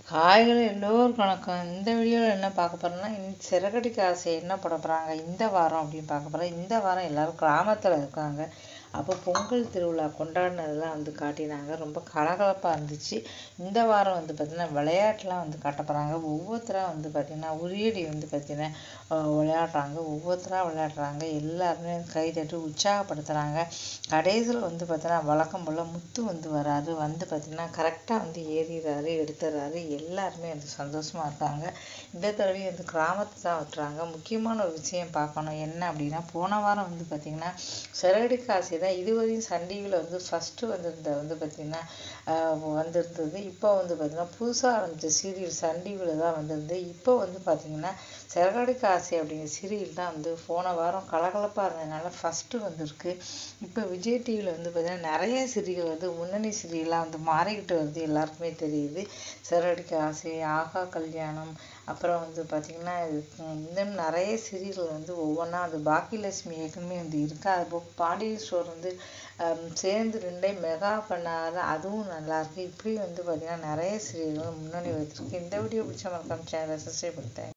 ஹாய்கள் எல்லோருக்கும் வணக்கம் இந்த வீடியோவில் என்ன பார்க்க போகிறோம்னா சிறகடிக்க ஆசை என்ன பண்ண போகிறாங்க இந்த வாரம் அப்படின்னு பார்க்க போகிறோம் இந்த வாரம் எல்லோரும் கிராமத்தில் இருக்காங்க அப்போ பொங்கல் திருவிழா கொண்டாடினதெல்லாம் வந்து காட்டினாங்க ரொம்ப கலகலப்பாக இருந்துச்சு இந்த வாரம் வந்து பார்த்திங்கன்னா விளையாட்டுலாம் வந்து காட்ட போகிறாங்க ஒவ்வொருத்தராக வந்து பார்த்திங்கன்னா உரியடி வந்து பார்த்திங்கன்னா விளையாடுறாங்க ஒவ்வொருத்தராக விளையாடுறாங்க எல்லாருமே கை தட்டி உற்சாகப்படுத்துகிறாங்க கடைசியில் வந்து பார்த்தீங்கன்னா வழக்கம் போல் முத்து வந்து வராரு வந்து பார்த்திங்கன்னா கரெக்டாக வந்து ஏறிடுறாரு எடுத்துடுறாரு எல்லாருமே வந்து சந்தோஷமாக இருக்காங்க இந்த தடவையும் வந்து கிராமத்தை தான் விட்டுறாங்க முக்கியமான ஒரு விஷயம் பார்க்கணும் என்ன அப்படின்னா போன வாரம் வந்து பார்த்திங்கன்னா சிறகடி காசி தான் இதுவரையும் சன் டிவியில் வந்து ஃபஸ்ட்டு வந்திருந்த வந்து பார்த்திங்கன்னா வந்திருந்தது இப்போ வந்து பார்த்திங்கன்னா புதுசாக வந்து சீரியல் சன் டிவியில் தான் வந்திருந்து இப்போ வந்து பார்த்திங்கன்னா சிறகடி காசி அப்படிங்கிற சீரியல் தான் வந்து போன வாரம் கலகலப்பாக இருந்ததுனால ஃபஸ்ட்டு வந்திருக்கு இப்போ விஜய் டிவியில் வந்து பார்த்திங்கன்னா நிறைய சீரியல் வந்து முன்னணி சீரியலாக வந்து மாறிக்கிட்டு வருது எல்லாருக்குமே தெரியுது சிறகடிக்க ஆசை ஆகா கல்யாணம் அப்புறம் வந்து பார்த்திங்கன்னா இன்னும் நிறைய சீரியல் வந்து ஒவ்வொன்றா அது பாக்கியலட்சுமி ஏற்கனவே வந்து இருக்குது அது போக பாண்டியன் ஸ்டோர் வந்து சேர்ந்து ரெண்டையும் மெகா பண்ணாத அதுவும் நல்லாயிருக்கு இப்படி வந்து பார்த்திங்கன்னா நிறைய சீரியல்கள் முன்னணி வச்சுருக்கு இந்த வீடியோ பிடிச்ச மறக்காம சேனலை சப்ஸ்கிரைப் பண்ணுறேன்